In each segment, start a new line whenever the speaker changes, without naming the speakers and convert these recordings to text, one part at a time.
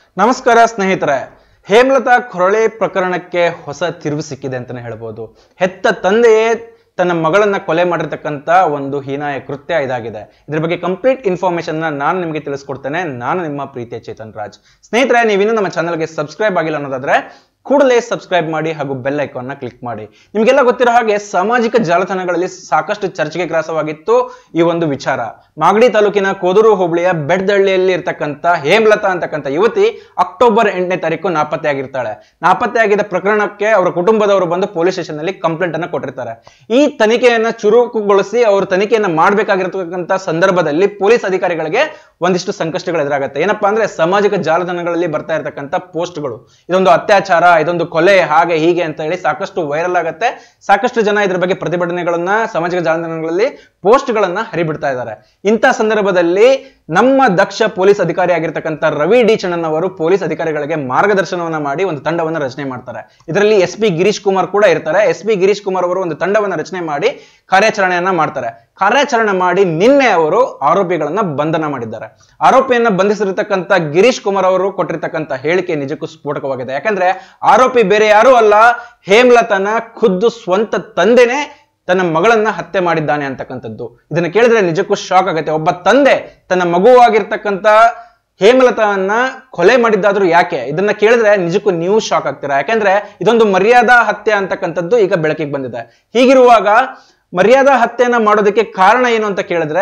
ನಮಸ್ಕಾರ ಸ್ನೇಹಿತರೆ ಹೇಮಲತಾ ಕೊರಳೆ ಪ್ರಕರಣಕ್ಕೆ ಹೊಸ ತಿರುವು ಸಿಕ್ಕಿದೆ ಅಂತಾನೆ ಹೇಳ್ಬೋದು ಹೆತ್ತ ತಂದೆಯೇ ತನ್ನ ಮಗಳನ್ನ ಕೊಲೆ ಮಾಡಿರ್ತಕ್ಕಂಥ ಒಂದು ಹೀನಾಯ ಕೃತ್ಯ ಇದಾಗಿದೆ ಇದ್ರ ಬಗ್ಗೆ ಕಂಪ್ಲೀಟ್ ಇನ್ಫಾರ್ಮೇಶನ್ ನಾನು ನಿಮಗೆ ತಿಳಿಸ್ಕೊಡ್ತೇನೆ ನಾನು ನಿಮ್ಮ ಪ್ರೀತಿಯ ಚೇತನ್ ರಾಜ್ ಸ್ನೇಹಿತರೆ ನೀವಿನ್ನೂ ನಮ್ಮ ಚಾನಲ್ಗೆ ಸಬ್ಸ್ಕ್ರೈಬ್ ಆಗಿಲ್ಲ ಅನ್ನೋದಾದ್ರೆ ಕೂಡಲೇ ಸಬ್ಸ್ಕ್ರೈಬ್ ಮಾಡಿ ಹಾಗೂ ಬೆಲ್ ಐಕಾನ್ನ ಕ್ಲಿಕ್ ಮಾಡಿ ನಿಮಗೆಲ್ಲ ಗೊತ್ತಿರೋ ಹಾಗೆ ಸಾಮಾಜಿಕ ಜಾಲತಾಣಗಳಲ್ಲಿ ಸಾಕಷ್ಟು ಚರ್ಚೆಗೆ ಗ್ರಾಸವಾಗಿತ್ತು ಈ ಒಂದು ವಿಚಾರ ಮಾಗಡಿ ತಾಲೂಕಿನ ಕೋದೂರು ಹೋಬಳಿಯ ಬೆಡ್ದಳ್ಳಿಯಲ್ಲಿ ಇರ್ತಕ್ಕಂಥ ಹೇಮಲತಾ ಅಂತಕ್ಕಂಥ ಯುವತಿ ಅಕ್ಟೋಬರ್ ಎಂಟನೇ ತಾರೀಕು ನಾಪತ್ತೆ ಆಗಿರ್ತಾಳೆ ನಾಪತ್ತೆ ಆಗಿದ್ದ ಪ್ರಕರಣಕ್ಕೆ ಅವರ ಕುಟುಂಬದವರು ಬಂದು ಪೊಲೀಸ್ ಸ್ಟೇಷನ್ ನಲ್ಲಿ ಕಂಪ್ಲೇಂಟ್ ಅನ್ನ ಕೊಟ್ಟಿರ್ತಾರೆ ಈ ತನಿಖೆಯನ್ನ ಚುರುಕುಗೊಳಿಸಿ ಅವರು ತನಿಖೆಯನ್ನ ಮಾಡಬೇಕಾಗಿರ್ತಕ್ಕಂಥ ಸಂದರ್ಭದಲ್ಲಿ ಪೊಲೀಸ್ ಅಧಿಕಾರಿಗಳಿಗೆ ಒಂದಿಷ್ಟು ಸಂಕಷ್ಟಗಳು ಎದುರಾಗುತ್ತೆ ಏನಪ್ಪಾ ಅಂದ್ರೆ ಸಾಮಾಜಿಕ ಜಾಲತಾಣಗಳಲ್ಲಿ ಬರ್ತಾ ಇರತಕ್ಕಂಥ ಪೋಸ್ಟ್ಗಳು ಇದೊಂದು ಅತ್ಯಾಚಾರ ಇದೊಂದು ಕೊಲೆ ಹಾಗೆ ಹೀಗೆ ಅಂತ ಹೇಳಿ ಸಾಕಷ್ಟು ವೈರಲ್ ಆಗತ್ತೆ ಸಾಕಷ್ಟು ಜನ ಇದ್ರ ಬಗ್ಗೆ ಪ್ರತಿಭಟನೆಗಳನ್ನ ಸಾಮಾಜಿಕ ಜಾಲತಾಣಗಳಲ್ಲಿ ಪೋಸ್ಟ್ಗಳನ್ನ ಹರಿಬಿಡ್ತಾ ಇದ್ದಾರೆ ಇಂಥ ಸಂದರ್ಭದಲ್ಲಿ ನಮ್ಮ ದಕ್ಷ ಪೊಲೀಸ್ ಅಧಿಕಾರಿ ಆಗಿರ್ತಕ್ಕಂಥ ರವಿ ಡಿ ಚಣ್ಣನ್ ಅವರು ಪೊಲೀಸ್ ಅಧಿಕಾರಿಗಳಿಗೆ ಮಾರ್ಗದರ್ಶನವನ್ನ ಮಾಡಿ ಒಂದು ತಂಡವನ್ನ ರಚನೆ ಮಾಡ್ತಾರೆ ಇದರಲ್ಲಿ ಎಸ್ ಪಿ ಗಿರೀಶ್ ಕುಮಾರ್ ಕೂಡ ಇರ್ತಾರೆ ಎಸ್ ಪಿ ಗಿರೀಶ್ ಕುಮಾರ್ ಅವರು ಒಂದು ತಂಡವನ್ನ ರಚನೆ ಮಾಡಿ ಕಾರ್ಯಾಚರಣೆಯನ್ನ ಮಾಡ್ತಾರೆ ಕಾರ್ಯಾಚರಣೆ ಮಾಡಿ ನಿನ್ನೆ ಅವರು ಆರೋಪಿಗಳನ್ನ ಬಂಧನ ಮಾಡಿದ್ದಾರೆ ಆರೋಪಿಯನ್ನ ಬಂಧಿಸಿರ್ತಕ್ಕಂಥ ಗಿರೀಶ್ ಕುಮಾರ್ ಅವರು ಕೊಟ್ಟಿರ್ತಕ್ಕಂಥ ಹೇಳಿಕೆ ನಿಜಕ್ಕೂ ಸ್ಫೋಟಕವಾಗಿದೆ ಯಾಕಂದ್ರೆ ಆರೋಪಿ ಬೇರೆ ಯಾರೂ ಅಲ್ಲ ಹೇಮಲತನ ಖುದ್ದು ಸ್ವಂತ ತಂದೆನೇ ತನ್ನ ಮಗಳನ್ನ ಹತ್ಯೆ ಮಾಡಿದ್ದಾನೆ ಅಂತಕ್ಕಂಥದ್ದು ಇದನ್ನ ಕೇಳಿದ್ರೆ ನಿಜಕ್ಕೂ ಶಾಕ್ ಆಗುತ್ತೆ ಒಬ್ಬ ತಂದೆ ತನ್ನ ಮಗುವಾಗಿರ್ತಕ್ಕಂಥ ಹೇಮಲತವನ್ನ ಕೊಲೆ ಮಾಡಿದ್ದಾದ್ರೂ ಯಾಕೆ ಇದನ್ನ ಕೇಳಿದ್ರೆ ನಿಜಕ್ಕೂ ನೀವು ಶಾಕ್ ಆಗ್ತೀರಾ ಯಾಕಂದ್ರೆ ಇದೊಂದು ಮರ್ಯಾದಾ ಹತ್ಯೆ ಅಂತಕ್ಕಂಥದ್ದು ಈಗ ಬೆಳಕಿಗೆ ಬಂದಿದೆ ಹೀಗಿರುವಾಗ ಮರ್ಯಾದಾ ಹತ್ಯೆಯನ್ನ ಮಾಡೋದಕ್ಕೆ ಕಾರಣ ಏನು ಅಂತ ಕೇಳಿದ್ರೆ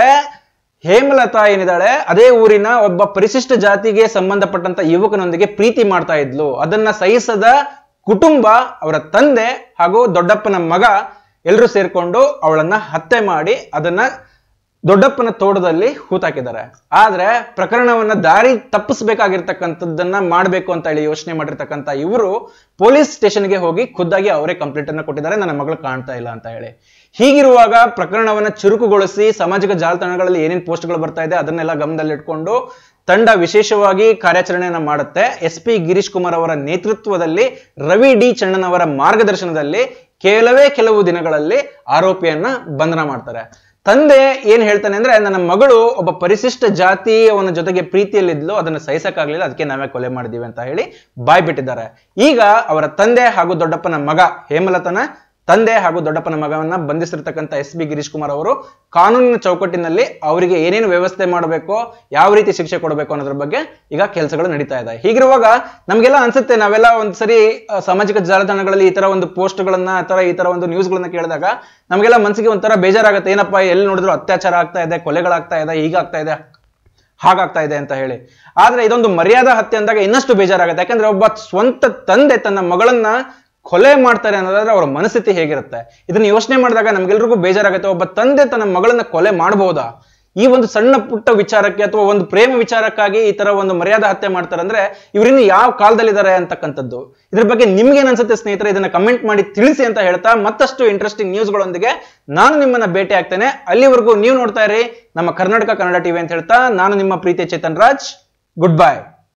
ಹೇಮಲತಾ ಏನಿದ್ದಾಳೆ ಅದೇ ಊರಿನ ಒಬ್ಬ ಪರಿಶಿಷ್ಟ ಜಾತಿಗೆ ಸಂಬಂಧಪಟ್ಟಂತ ಯುವಕನೊಂದಿಗೆ ಪ್ರೀತಿ ಮಾಡ್ತಾ ಇದ್ಲು ಅದನ್ನ ಸಹಿಸದ ಕುಟುಂಬ ಅವರ ತಂದೆ ಹಾಗೂ ದೊಡ್ಡಪ್ಪನ ಮಗ ಎಲ್ಲರೂ ಸೇರ್ಕೊಂಡು ಅವಳನ್ನ ಹತ್ಯೆ ಮಾಡಿ ಅದನ್ನ ದೊಡ್ಡಪ್ಪನ ತೋಟದಲ್ಲಿ ಹೂತಾಕಿದ್ದಾರೆ ಆದ್ರೆ ಪ್ರಕರಣವನ್ನ ದಾರಿ ತಪ್ಪಿಸ್ಬೇಕಾಗಿರ್ತಕ್ಕಂಥದ್ದನ್ನ ಮಾಡ್ಬೇಕು ಅಂತ ಹೇಳಿ ಯೋಚನೆ ಮಾಡಿರ್ತಕ್ಕಂಥ ಇವರು ಪೊಲೀಸ್ ಸ್ಟೇಷನ್ಗೆ ಹೋಗಿ ಖುದ್ದಾಗಿ ಅವರೇ ಕಂಪ್ಲೇಂಟ್ ಅನ್ನ ಕೊಟ್ಟಿದ್ದಾರೆ ನನ್ನ ಮಗಳು ಕಾಣ್ತಾ ಇಲ್ಲ ಅಂತ ಹೇಳಿ ಹೀಗಿರುವಾಗ ಪ್ರಕರಣವನ್ನ ಚುರುಕುಗೊಳಿಸಿ ಸಾಮಾಜಿಕ ಜಾಲತಾಣಗಳಲ್ಲಿ ಏನೇನ್ ಪೋಸ್ಟ್ಗಳು ಬರ್ತಾ ಇದೆ ಅದನ್ನೆಲ್ಲ ಗಮನದಲ್ಲಿಟ್ಕೊಂಡು ತಂಡ ವಿಶೇಷವಾಗಿ ಕಾರ್ಯಾಚರಣೆಯನ್ನ ಮಾಡುತ್ತೆ ಎಸ್ ಪಿ ಗಿರೀಶ್ ಕುಮಾರ್ ಅವರ ನೇತೃತ್ವದಲ್ಲಿ ರವಿ ಡಿ ಚಣ್ಣನ್ ಅವರ ಮಾರ್ಗದರ್ಶನದಲ್ಲಿ ಕೆಲವೇ ಕೆಲವು ದಿನಗಳಲ್ಲಿ ಆರೋಪಿಯನ್ನ ಬಂಧನ ಮಾಡ್ತಾರೆ ತಂದೆ ಏನ್ ಹೇಳ್ತಾನೆ ಅಂದ್ರೆ ನನ್ನ ಮಗಳು ಒಬ್ಬ ಪರಿಶಿಷ್ಟ ಜಾತಿಯವನ ಜೊತೆಗೆ ಪ್ರೀತಿಯಲ್ಲಿದ್ಲು ಅದನ್ನ ಸಹಿಸಕ್ಕಾಗ್ಲಿಲ್ಲ ಅದಕ್ಕೆ ನಾವೇ ಕೊಲೆ ಮಾಡಿದೀವಿ ಅಂತ ಹೇಳಿ ಬಾಯ್ ಬಿಟ್ಟಿದ್ದಾರೆ ಈಗ ಅವರ ತಂದೆ ಹಾಗೂ ದೊಡ್ಡಪ್ಪನ ಮಗ ಹೇಮಲತನ ತಂದೆ ಹಾಗೂ ದೊಡ್ಡಪ್ಪನ ಮಗವನ್ನ ಬಂಧಿಸಿರ್ತಕ್ಕಂಥ ಎಸ್ ಬಿ ಗಿರೀಶ್ ಕುಮಾರ್ ಅವರು ಕಾನೂನಿನ ಚೌಕಟ್ಟಿನಲ್ಲಿ ಅವರಿಗೆ ಏನೇನು ವ್ಯವಸ್ಥೆ ಮಾಡಬೇಕು ಯಾವ ರೀತಿ ಶಿಕ್ಷೆ ಕೊಡಬೇಕು ಅನ್ನೋದ್ರ ಬಗ್ಗೆ ಈಗ ಕೆಲಸಗಳು ನಡೀತಾ ಇದೆ ಹೀಗಿರುವಾಗ ನಮ್ಗೆಲ್ಲ ಅನ್ಸುತ್ತೆ ನಾವೆಲ್ಲ ಒಂದ್ಸರಿ ಆ, ಸಾಮಾಜಿಕ ಜಾಲತಾಣಗಳಲ್ಲಿ ಈ ತರ ಒಂದು ಪೋಸ್ಟ್ಗಳನ್ನ ಅಥವಾ ಈ ತರ ಒಂದು ನ್ಯೂಸ್ಗಳನ್ನ ಕೇಳಿದಾಗ ನಮಗೆಲ್ಲ ಮನಸ್ಸಿಗೆ ಒಂಥರ ಬೇಜಾರಾಗುತ್ತೆ ಏನಪ್ಪಾ ಎಲ್ಲಿ ನೋಡಿದ್ರು ಅತ್ಯಾಚಾರ ಆಗ್ತಾ ಇದೆ ಕೊಲೆಗಳಾಗ್ತಾ ಇದೆ ಹೀಗಾಗ್ತಾ ಇದೆ ಹಾಗಾಗ್ತಾ ಇದೆ ಅಂತ ಹೇಳಿ ಆದ್ರೆ ಇದೊಂದು ಮರ್ಯಾದಾ ಹತ್ಯೆ ಅಂದಾಗ ಇನ್ನಷ್ಟು ಬೇಜಾರಾಗುತ್ತೆ ಯಾಕಂದ್ರೆ ಒಬ್ಬ ಸ್ವಂತ ತಂದೆ ತನ್ನ ಮಗಳನ್ನ ಕೊಲೆ ಮಾಡ್ತಾರೆ ಅನ್ನೋದಾದ್ರೆ ಅವರ ಮನಸ್ಥಿತಿ ಹೇಗಿರುತ್ತೆ ಇದನ್ನ ಯೋಚನೆ ಮಾಡಿದಾಗ ನಮ್ಗೆಲ್ರಿಗೂ ಬೇಜಾರಾಗುತ್ತೆ ಒಬ್ಬ ತಂದೆ ತನ್ನ ಮಗಳನ್ನ ಕೊಲೆ ಮಾಡಬಹುದಾ ಈ ಒಂದು ಸಣ್ಣ ಪುಟ್ಟ ವಿಚಾರಕ್ಕೆ ಅಥವಾ ಒಂದು ಪ್ರೇಮ ವಿಚಾರಕ್ಕಾಗಿ ಈ ತರ ಒಂದು ಮರ್ಯಾದಾ ಹತ್ಯೆ ಮಾಡ್ತಾರೆ ಅಂದ್ರೆ ಇವರಿನ್ನು ಯಾವ ಕಾಲದಲ್ಲಿದ್ದಾರೆ ಅಂತಕ್ಕಂಥದ್ದು ಇದ್ರ ಬಗ್ಗೆ ನಿಮ್ಗೇನ್ ಅನ್ಸುತ್ತೆ ಸ್ನೇಹಿತರೆ ಇದನ್ನ ಕಮೆಂಟ್ ಮಾಡಿ ತಿಳಿಸಿ ಅಂತ ಹೇಳ್ತಾ ಮತ್ತಷ್ಟು ಇಂಟ್ರೆಸ್ಟಿಂಗ್ ನ್ಯೂಸ್ಗಳೊಂದಿಗೆ ನಾನು ನಿಮ್ಮನ್ನ ಭೇಟಿ ಆಗ್ತೇನೆ ಅಲ್ಲಿವರೆಗೂ ನೀವು ನೋಡ್ತಾ ಇರಿ ನಮ್ಮ ಕರ್ನಾಟಕ ಕನ್ನಡ ಟಿವಿ ಅಂತ ಹೇಳ್ತಾ ನಾನು ನಿಮ್ಮ ಪ್ರೀತಿಯ ಚೇತನ್ ರಾಜ್ ಗುಡ್ ಬೈ